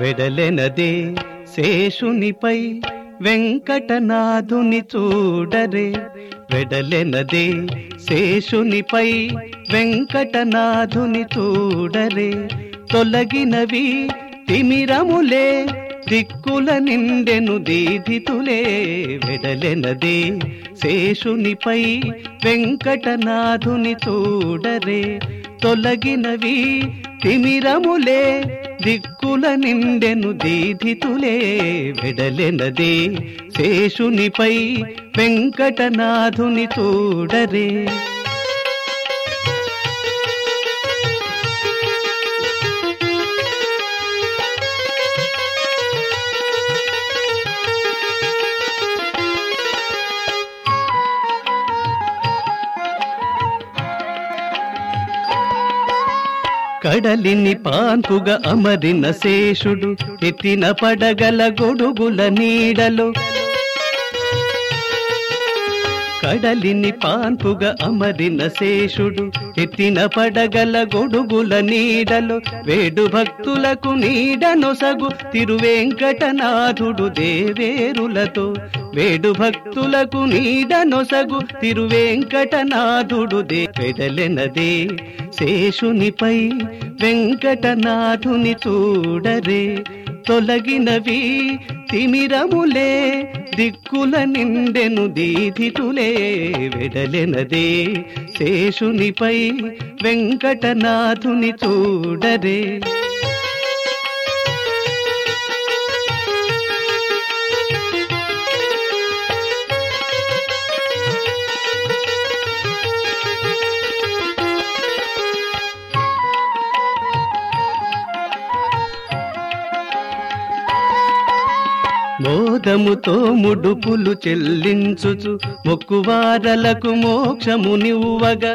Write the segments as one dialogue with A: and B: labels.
A: వెడలెనదే శేషునిపై వెంకటనాథుని చూడరే వెడలెనదే శేషునిపై వెంకటనాథుని చూడరే తొలగినవి తిమిరములే దిక్కుల నిండెను దీధితులే వెడలెనదే శేషునిపై వెంకటనాథుని చూడరే తొలగినవి తిమిరములే దిక్కుల నిండెను దీధితులే వెడలెనదే శేషునిపై వెంకటనాథుని చూడరే కడలిని పాన్పుగా అమరిన శేషుడు ఎత్తిన పడగల గొడుగుల నీడలో కడలిని పాన్పుగా అమరిన శేషుడు ఎత్తిన పడగల గొడుగుల నీడలో వేడు భక్తులకు నీడనొసగు తిరువెంకటనాథుడు దేవేరులతో వేడు భక్తులకు నీడనొసగు తిరువెంకటనాథుడు దే వెడలెనదే శేషునిపై వెంకటనాథుని చూడరే తొలగినవి తిమిరములే దిక్కుల నిండెను దీధితులే వెడలెనదే శేషునిపై వెంకటనాథుని చూడరే మోదముతో ముడుపులు చెల్లించుచు మొక్కువారలకు మోక్షమునివ్వగా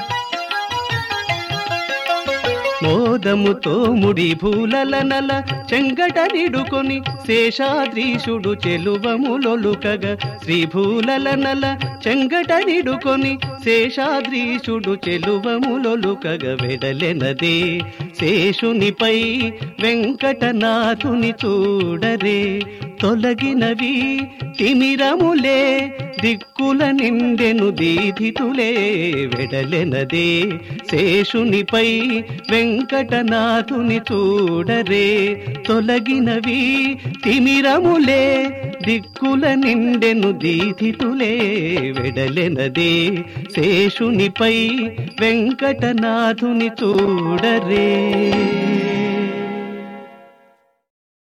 A: మోదముతో ముడి భూలల నల చెంగట నిడుకొని శేషాద్రీషుడు చెలువములొలుకగా శ్రీభూలల నల చెంగట నిడుకొని శేషాద్రీషుడు చెలువములొలుకగా వెడలెనదే శేషునిపై వెంకటనాథుని చూడరే తొలగినవి తిమిరములే దిక్కుల నిండెను దీధితులే వెడలెనదే శేషునిపై వెంకటనాథుని చూడరే తొలగినవి తిమిరములే దిక్కుల నిండెను దీధితులే వెడలెనదే శేషునిపై వెంకటనాథుని చూడరే